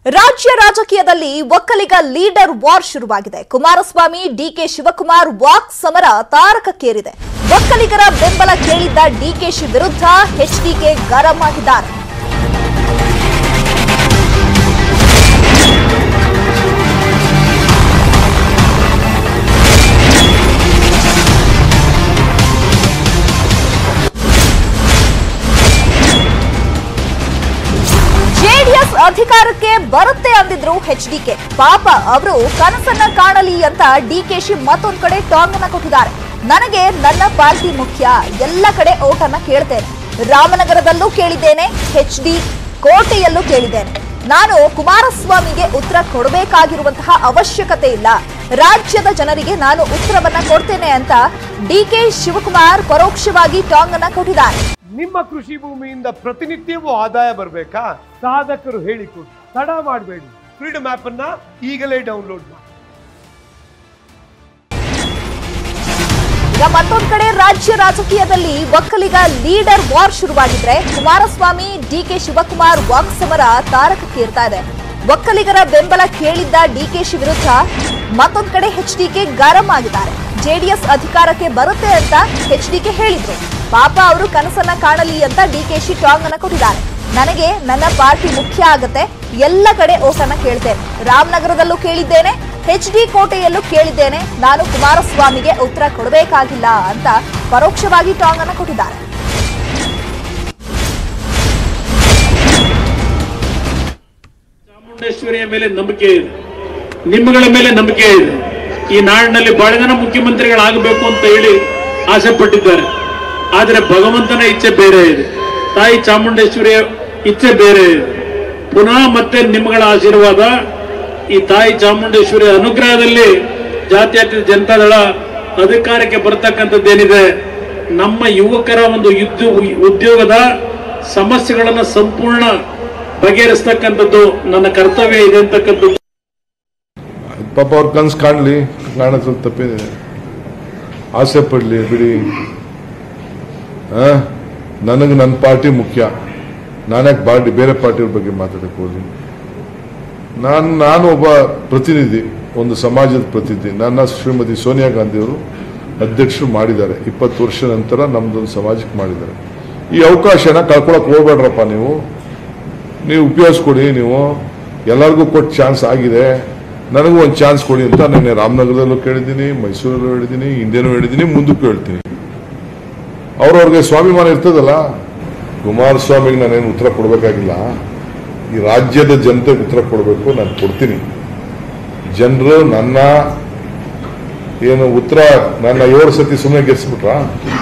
ರಾಜ್ಯ ರಾಜಕೀಯದಲ್ಲಿ Vokkaliga leader war ಶುರುವಾಗಿದೆ ಕುಮಾರಸ್ವಾಮಿ ಡಿಕೆ ಶಿವಕುಮಾರ್ ವಾಕ್ ಸಮರ ತಾರಕಕ್ಕೇರಿದೆ ಒಕ್ಕಲಿಗರ ಬೆಂಬಲ ಕೇಳಿದ್ದ ಡಿಕೆಶಿ ವಿರುದ್ಧ ಎಚ್ಡಿಕೆ ಗರಂ ಆಗಿದ್ದಾರೆ ಜೆಡಿಎಸ್ ಅಧಿಕಾರಕ್ಕೆ ಬರುತ್ತೆ ಅಂದಿದ್ರು ಎಚ್ಡಿಕೆ ಪಾಪ ಅವರು ಕನಸನ್ನ ಕಾಣಲಿ ಅಂತ ಡಿಕೆಶಿ ಮತ್ತೊಂದ್ ಕಡೆ ಟಾಂಗ್ ಅನ್ನ ಕೊಟ್ಟಿದ್ದಾರೆ ನನಗೆ ನನ್ನ ಪಾರ್ಟಿ ಮುಖ್ಯ ಎಲ್ಲ ಕಡೆ ಓಟನ್ನ ಕೇಳ್ತೇನೆ ರಾಮನಗರದಲ್ಲೂ ಕೇಳಿದ್ದೇನೆ ಎಚ್ ಡಿ ಕೋಟೆಯಲ್ಲೂ ಕೇಳಿದ್ದೇನೆ ನಾನು ಕುಮಾರಸ್ವಾಮಿಗೆ ಉತ್ತರ ಕೊಡಬೇಕಾಗಿರುವಂತಹ ಅವಶ್ಯಕತೆ ಇಲ್ಲ ರಾಜ್ಯದ ಜನರಿಗೆ ನಾನು ಉತ್ತರವನ್ನ ಕೊಡ್ತೇನೆ ಅಂತ ಡಿಕೆ ಶಿವಕುಮಾರ್ ಪರೋಕ್ಷವಾಗಿ ಟಾಂಗ್ ಅನ್ನ ಕೊಟ್ಟಿದ್ದಾರೆ ನಿಮ್ಮ ಕೃಷಿ ಭೂಮಿಯಿಂದ ಪ್ರತಿನಿತ್ಯವೂ ಆದಾಯ ಬರಬೇಕಾ ಸಾಧಕರು ಹೇಳಿಕೊಡಿ ತಡ ಮಾಡಬೇಡಿ ಫ್ರೀಡಮ್ ಆಪ್ ಅನ್ನ ಈಗಲೇ ಡೌನ್ಲೋಡ್ ಮಾಡಿ ಈಗ ಮತ್ತೊಂದ್ ಕಡೆ ರಾಜ್ಯ ರಾಜಕೀಯದಲ್ಲಿ ಒಕ್ಕಲಿಗ ಲೀಡರ್ ವಾರ್ ಶುರುವಾಗಿದ್ರೆ ಕುಮಾರಸ್ವಾಮಿ ಡಿಕೆ ಶಿವಕುಮಾರ್ ವಾಕ್ ಸಮರ ತಾರಕಕ್ಕೇರ್ತಾ ಇದೆ ಒಕ್ಕಲಿಗರ ಬೆಂಬಲ ಕೇಳಿದ್ದ ಡಿಕೆಶಿ ವಿರುದ್ಧ ಮತ್ತೊಂದ್ ಕಡೆ ಎಚ್ಡಿಕೆ ಗರಂ ಆಗಿದ್ದಾರೆ ಜೆಡಿಎಸ್ ಅಧಿಕಾರಕ್ಕೆ ಬರುತ್ತೆ ಅಂತ ಎಚ್ಡಿಕೆ ಹೇಳಿದ್ರು ಪಾಪ ಅವರು ಕನಸನ್ನ ಕಾಣಲಿ ಅಂತ ಡಿಕೆಶಿ ಟಾಂಗ್ ಅನ್ನ ಕೊಟ್ಟಿದ್ದಾರೆ ನನಗೆ ನನ್ನ ಪಾರ್ಟಿ ಮುಖ್ಯ ಆಗತ್ತೆ ಎಲ್ಲ ಕಡೆ ಓಟನ್ನ ಕೇಳ್ತೇನೆ ರಾಮನಗರದಲ್ಲೂ ಕೇಳಿದ್ದೇನೆ ಎಚ್ ಡಿ ಕೋಟೆಯಲ್ಲೂ ಕೇಳಿದ್ದೇನೆ ನಾನು ಕುಮಾರಸ್ವಾಮಿಗೆ ಉತ್ತರ ಕೊಡಬೇಕಾಗಿಲ್ಲ ಅಂತ ಪರೋಕ್ಷವಾಗಿ ಟಾಂಗ್ ಅನ್ನ ಕೊಟ್ಟಿದ್ದಾರೆ ಚಾಮುಂಡೇಶ್ವರಿಯ ಮೇಲೆ ನಂಬಿಕೆ ಇದೆ ನಿಮ್ಮಗಳ ಮೇಲೆ ನಂಬಿಕೆ ಇದೆ ಈ ನಾಡಿನಲ್ಲಿ ಬಹಳ ಜನ ಮುಖ್ಯಮಂತ್ರಿಗಳಾಗಬೇಕು ಅಂತ ಹೇಳಿ ಆಸೆ ಪಟ್ಟಿದ್ದಾರೆ ಆದರೆ ಭಗವಂತನ ಇಚ್ಛೆ ಬೇರೆ ಇದೆ ತಾಯಿ ಚಾಮುಂಡೇಶ್ವರಿಯ ಇಚ್ಛೆ ಬೇರೆ ಇದೆ ಪುನಃ ಮತ್ತೆ ನಿಮ್ಮಗಳ ಆಶೀರ್ವಾದ ಈ ತಾಯಿ ಚಾಮುಂಡೇಶ್ವರಿಯ ಅನುಗ್ರಹದಲ್ಲಿ ಜಾತ್ಯತೀತ ಜನತಾದಳ ಅಧಿಕಾರಕ್ಕೆ ಬರ್ತಕ್ಕಂಥದ್ದೇನಿದೆ ನಮ್ಮ ಯುವಕರ ಒಂದು ಯುದ್ಧ ಉದ್ಯೋಗದ ಸಮಸ್ಯೆಗಳನ್ನು ಸಂಪೂರ್ಣ ಬಗೆಹರಿಸ್ತಕ್ಕಂಥದ್ದು ನನ್ನ ಕರ್ತವ್ಯ ಇದೆ ಅಂತಕ್ಕಂಥದ್ದು ಪಾಪ ಅವ್ರ ಕನ್ಸು ಕಾಣಲಿ ಕಾಣಿಸೋದು ತಪ್ಪೇನಿದೆ ಆಸೆ ಪಡಲಿ ಬಿಡಿ ನನಗೆ ನನ್ನ ಪಾರ್ಟಿ ಮುಖ್ಯ ನಾನ್ಯಾಕೆ ಪಾರ್ಟಿ ಬೇರೆ ಪಾರ್ಟಿಯವ್ರ ಬಗ್ಗೆ ಮಾತಾಡಕ್ಕೆ ಹೋಗಿ ನಾನು ನಾನು ಒಬ್ಬ ಪ್ರತಿನಿಧಿ ಒಂದು ಸಮಾಜದ ಪ್ರತಿನಿಧಿ ನನ್ನ ಶ್ರೀಮತಿ ಸೋನಿಯಾ ಗಾಂಧಿಯವರು ಅಧ್ಯಕ್ಷರು ಮಾಡಿದ್ದಾರೆ ಇಪ್ಪತ್ತು ವರ್ಷ ನಂತರ ನಮ್ದೊಂದು ಸಮಾಜಕ್ಕೆ ಮಾಡಿದ್ದಾರೆ ಈ ಅವಕಾಶನ ಕಳ್ಕೊಳಕ್ ಹೋಗ್ಬೇಡ್ರಪ್ಪ ನೀವು ನೀವು ಉಪಯೋಗಿಸ್ಕೊಡಿ ನೀವು ಎಲ್ಲರಿಗೂ ಕೊಟ್ಟು ಚಾನ್ಸ್ ಆಗಿದೆ ನನಗೂ ಒಂದು ಚಾನ್ಸ್ ಕೊಡಿ ಅಂತ ನಾನು ರಾಮನಗರದಲ್ಲೂ ಕೇಳಿದ್ದೀನಿ ಮೈಸೂರಲ್ಲೂ ಹೇಳಿದ್ದೀನಿ ಇಂಡಿಯನೂ ಹೇಳಿದ್ದೀನಿ ಮುಂದಕ್ಕೂ ಹೇಳ್ತೀನಿ ಅವ್ರವ್ರಿಗೆ ಸ್ವಾಭಿಮಾನ ಇರ್ತದಲ್ಲ ಕುಮಾರಸ್ವಾಮಿಗೆ ನಾನೇನು ಉತ್ತರ ಕೊಡಬೇಕಾಗಿಲ್ಲ ಈ ರಾಜ್ಯದ ಜನತೆಗೆ ಉತ್ತರ ಕೊಡಬೇಕು ನಾನು ಕೊಡ್ತೀನಿ ಜನರು ನನ್ನ ಏನು ಉತ್ತರ ನನ್ನ ಏಳು ಸತಿ ಸುಮ್ಮನೆ ಗೆಲ್ಸ್ಬಿಟ್ರ